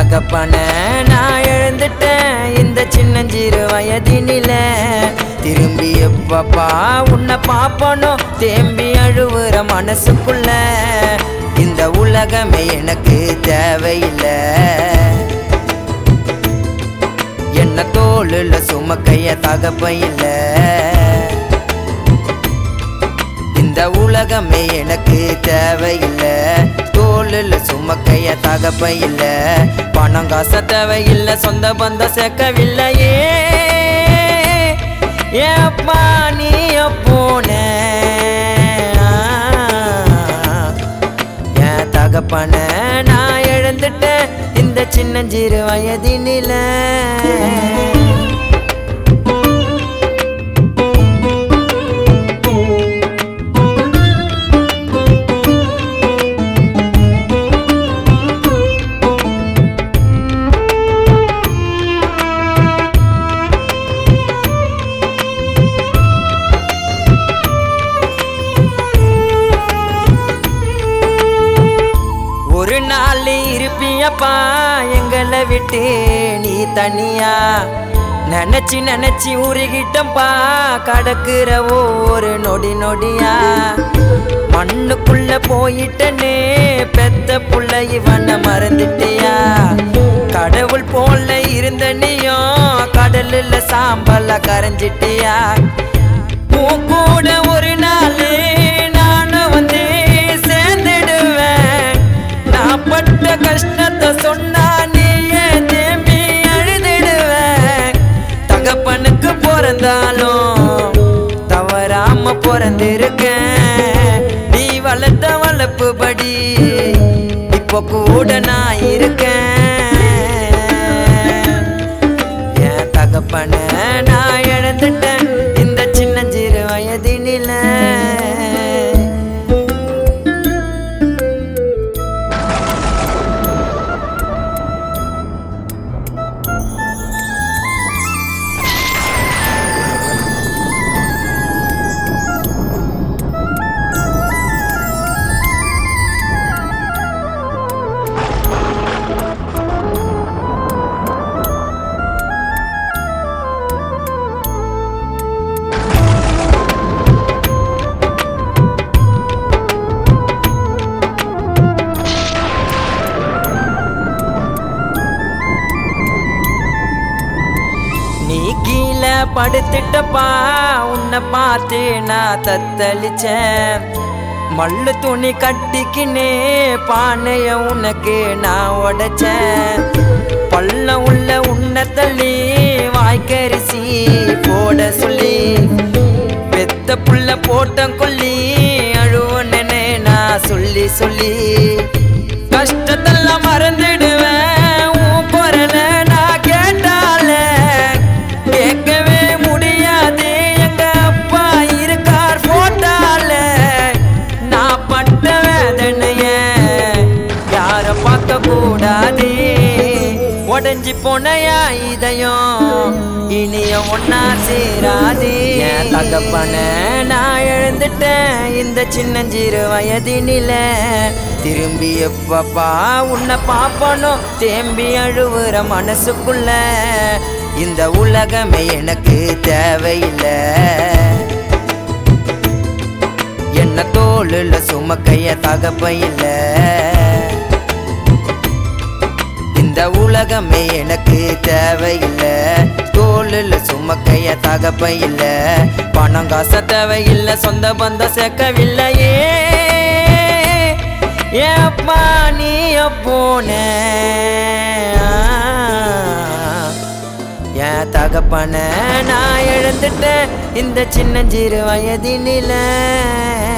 தகப்பன நான் எழுந்துட்டேன் இந்த சின்னஞ்சிறு வயதினில திரும்பி எப்பப்பா உன்னை பாப்பனோ தேம்பி அழுவுற மனசுக்குள்ள இந்த உலகமே எனக்கு தேவையில்லை என்ன தோளுல சுமக்கைய தகப்ப இல்ல இந்த உலகமே எனக்கு தேவையில்லை தோளுல சுமக்கைய தகப்ப இல்ல பணம் காச தேவையில்லை சொந்த பந்த சேர்க்கவில்லையே ஏப்பா நீ போன என் தகப்பன நான் இழந்துட்டேன் இந்த சின்னஞ்சிறு வயதினில ஒரு நாள் இருப்பியப்பா எங்களை விட்டு நீ தனியா நினைச்சு நினைச்சு உருகிட்டம்பா கடக்குற ஒவ்வொரு நொடி நொடியா மண்ணுக்குள்ள போயிட்டனே பெத்த புள்ள இவனை மறந்துட்டியா கடவுள் போல இருந்த நீயும் கடலில் சாம்பல கரைஞ்சிட்டியா உன் கூட ஒரு நாள் நானும் வந்து சேர்ந்துடுவேன் நான் பட்ட கஷ்டத்தை சொன்னா நீயே தேம்பி அழுதிடுவேன் தகப்பனுக்கு பிறந்தாலும் தவறாம பிறந்திருக்கேன் நீ வளர்த்த வளர்ப்பு படி இப்போ கூட நான் இருக்கேன் என் தகப்பன நான் இழந்துட்டேன் இந்த சின்னஞ்சிறு வயதினில நீ கீழே படுத்துட்டப்பா உன்னை பார்த்து நான் தத்தளிச்சேன் மல்லு துணி கட்டிக்கினே பானைய உனக்கு நான் உடைச்சேன் பள்ளம் உள்ள உன்னை தள்ளி வாய்க்கரிசி போட சொல்லி பெத்த புள்ள போட்டம் கொல்லி அழுவனே நான் சொல்லி சொல்லி கஷ்டத்தெல்லாம் மறந்துடுவேன் உன் குரல நான் கேட்டாலே கேட்கவே முடியாது எங்க அப்பா இருக்கார் போட்டால நான் பட்ட வேதனைய யார பார்க்க கூடாது உடஞ்சி போனையா இதயம் இனிய ஒன்னா சேராது என் தகப்பன நான் எழுந்துட்டேன் இந்த சின்னஞ்சிறு வயதினில திரும்பி எப்பப்பா உன்னை பாப்பனோ தேம்பி அழுவுற மனசுக்குள்ள இந்த உலகமே எனக்கு தேவையில்லை என்ன தோளுல சுமக்கைய தகப்ப இல்ல இந்த உலகமே எனக்கு தேவையில்லை தோளுல சுமக்கைய தகப்ப இல்ல பணம் காச தேவையில்லை சொந்த பந்தம் சேர்க்கவில்லையே ஏப்பா நீ போன என் தகப்பன நான் இழந்துட்டேன் இந்த சின்னஞ்சிறு வயதினில